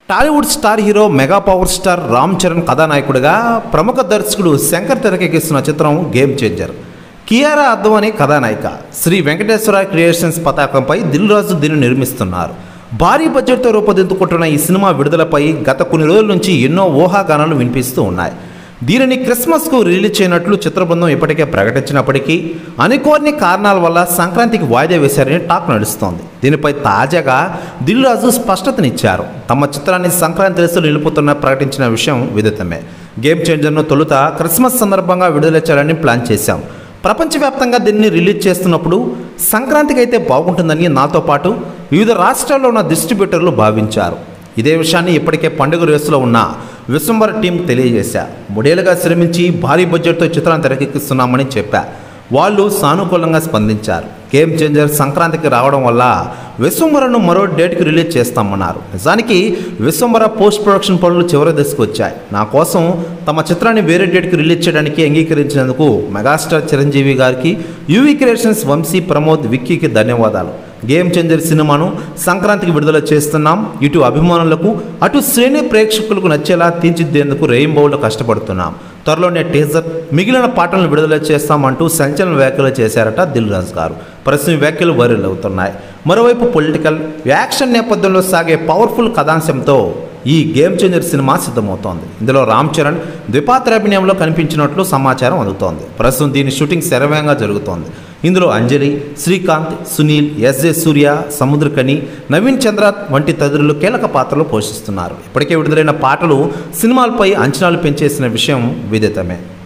Tollywood star hero mega power star Ram Charan కథానాయకుడిగా ప్రముఖ దర్శకుడు శంకర్ తెరకెక్కిస్తున్న చిత్రం గేమ్ చేంజర్ కియారా అద్వాని కథానాయిక శ్రీ వెంకటేశ్వర క్రియేషన్స్ పతాకంపై దిల్ రాజు దీన్ని నిర్మిస్తున్నారు భారీ బడ్జెట్తో రూపొందించుకుంటున్న ఈ సినిమా విడుదలపై గత కొన్ని రోజుల నుంచి ఎన్నో ఊహాగానాలు వినిపిస్తూ ఉన్నాయి దీనిని క్రిస్మస్కు రిలీజ్ చేయనట్లు చిత్ర బృందం ఇప్పటికే ప్రకటించినప్పటికీ అనుకోని కారణాల వల్ల సంక్రాంతికి వాయిదా వేశారని టాక్ నడుస్తోంది దీనిపై తాజాగా దిల్ రాజు స్పష్టతనిచ్చారు తమ చిత్రాన్ని సంక్రాంతి రేసులు నిలుపుతున్న ప్రకటించిన విషయం విదితమే గేమ్ చేంజర్ను తొలుత క్రిస్మస్ సందర్భంగా విడుదల చేయాలని ప్లాన్ చేశాం ప్రపంచవ్యాప్తంగా దీన్ని రిలీజ్ చేస్తున్నప్పుడు సంక్రాంతికి అయితే బాగుంటుందని నాతో పాటు వివిధ రాష్ట్రాల్లో ఉన్న డిస్ట్రిబ్యూటర్లు భావించారు ఇదే విషయాన్ని ఇప్పటికే పండుగ రేసులో ఉన్న విశ్వంబర టీం తెలియజేశా మూడేళ్లుగా శ్రమించి భారీ బడ్జెట్తో చిత్రాన్ని తెరకెక్కిస్తున్నామని చెప్పా వాళ్ళు సానుకూలంగా స్పందించారు గేమ్ చేంజర్ సంక్రాంతికి రావడం వల్ల విశ్వంబరను మరో డేట్కి రిలీజ్ చేస్తామన్నారు నిజానికి విశ్వంబర పోస్ట్ ప్రొడక్షన్ పనులు చివరి దశకు వచ్చాయి నా కోసం తమ చిత్రాన్ని వేరే డేట్కి రిలీజ్ చేయడానికి అంగీకరించినందుకు మెగాస్టార్ చిరంజీవి గారికి యూవీ క్రియేషన్స్ వంశీ ప్రమోద్ విక్కీకి ధన్యవాదాలు గేమ్ చేంజర్ సినిమాను సంక్రాంతికి విడుదల చేస్తున్నాం ఇటు అభిమానులకు అటు శ్రేణి ప్రేక్షకులకు నచ్చేలా తీర్చిదిద్దేందుకు రెయిన్బోలో కష్టపడుతున్నాం త్వరలోనే టీజర్ మిగిలిన పాటలను విడుదల చేస్తామంటూ సంచలన వ్యాఖ్యలు చేశారట దిల్ రాజు గారు ప్రస్తుతం ఈ వ్యాఖ్యలు వైరల్ అవుతున్నాయి మరోవైపు పొలిటికల్ యాక్షన్ నేపథ్యంలో సాగే పవర్ఫుల్ కథాంశంతో ఈ గేమ్ చేంజర్ సినిమా సిద్ధమవుతోంది ఇందులో రామ్ చరణ్ ద్విపాత్రాభినయంలో కనిపించినట్లు సమాచారం అందుతోంది ప్రస్తుతం దీని షూటింగ్ శరవేగంగా జరుగుతోంది ఇందులో అంజలి శ్రీకాంత్ సునీల్ ఎస్జే సూర్య సముద్రకని నవీన్ చంద్ర వంటి తదితరులు కీలక పాత్రలు పోషిస్తున్నారు ఇప్పటికే విడుదలైన పాటలు సినిమాలపై అంచనాలు పెంచేసిన విషయం విదితమే